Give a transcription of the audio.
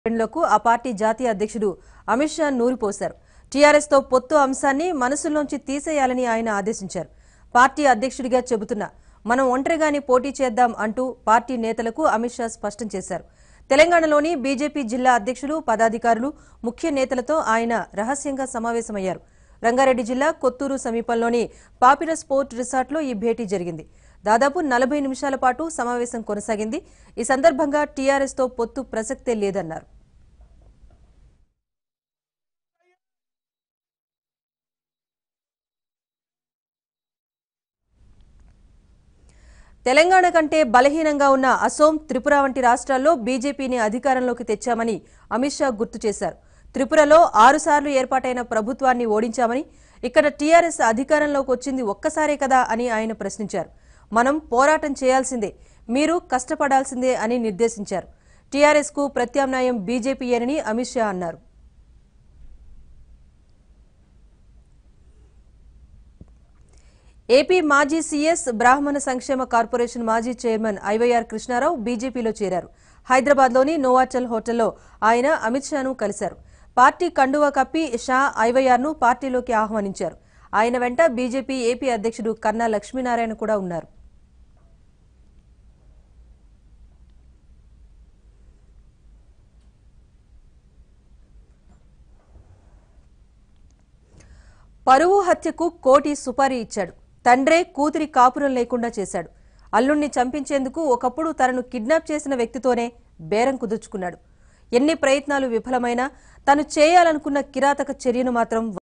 లకు ఆ పార్టీ జాతీయ అధ్యక్షుడు అమిత్ షా నూరిపోశారు టీఆర్ఎస్ తో పొత్తు అంశాన్ని మనసులోంచి తీసేయాలని ఆయన ఆదేశించారు పార్టీ అధ్యక్షుడిగా చెబుతున్నా మనం ఒంటరిగానే పోటీ చేద్దాం అంటూ పార్టీ నేతలకు అమిత్ షా స్పష్టం చేశారు తెలంగాణలోని బీజేపీ జిల్లా అధ్యక్షులు పదాధికారులు ముఖ్య నేతలతో ఆయన రహస్యంగా సమావేశమయ్యారు రంగారెడ్డి జిల్లా కొత్తూరు సమీపంలోని పాపిర స్పోర్ట్ రిసార్ట్లో ఈ భేటీ జరిగింది దాదాపు నలభై నిమిషాల పాటు సమావేశం కొనసాగింది ఈ సందర్భంగా టీఆర్ఎస్ తో పొత్తు ప్రసక్తే లేదన్నారు తెలంగాణ కంటే బలహీనంగా ఉన్న అసోం త్రిపుర వంటి రాష్ట్రాల్లో బీజేపీని అధికారంలోకి తెచ్చామని అమిత్ షా గుర్తు చేశారు త్రిపురలో ఆరుసార్లు ఏర్పాటైన ప్రభుత్వాన్ని ఓడించామని ఇక్కడ టీఆర్ఎస్ అధికారంలోకి వచ్చింది ఒక్కసారే కదా అని ఆయన ప్రశ్నించారు మనం పోరాటం చేయాల్సిందే మీరు కష్టపడాల్సిందే అని నిర్దేశించారు టీఆర్ఎస్ కు ప్రత్యామ్నాయం బీజేపీయేనని అమిత్ షా అన్నారు ఏపీ మాజీ సీఎస్ బ్రాహ్మణ సంక్షేమ కార్పొరేషన్ మాజీ చైర్మన్ ఐవైఆర్ కృష్ణారావు బీజేపీలో చేరారు హైదరాబాద్లోని నోవాచల్ హోటల్లో ఆయన అమిత్ షాను కలిశారు పార్టీ కండువా కప్పి షా ఐవైఆర్ను పార్టీలోకి ఆహ్వానించారు ఆయన వెంట బీజేపీ ఏపీ అధ్యక్షుడు కన్నా లక్ష్మీనారాయణ కూడా ఉన్నారు పరువు హత్యకు కోటి సుపారీ ఇచ్చాడు తండ్రే కూతురి కాపురం లేకుండా చేశాడు అల్లుణ్ణి చంపించేందుకు ఒకప్పుడు తనను కిడ్నాప్ చేసిన వ్యక్తితోనే బేరం కుదుర్చుకున్నాడు ఎన్ని ప్రయత్నాలు విఫలమైనా తను చేయాలనుకున్న కిరాతక చర్యను మాత్రం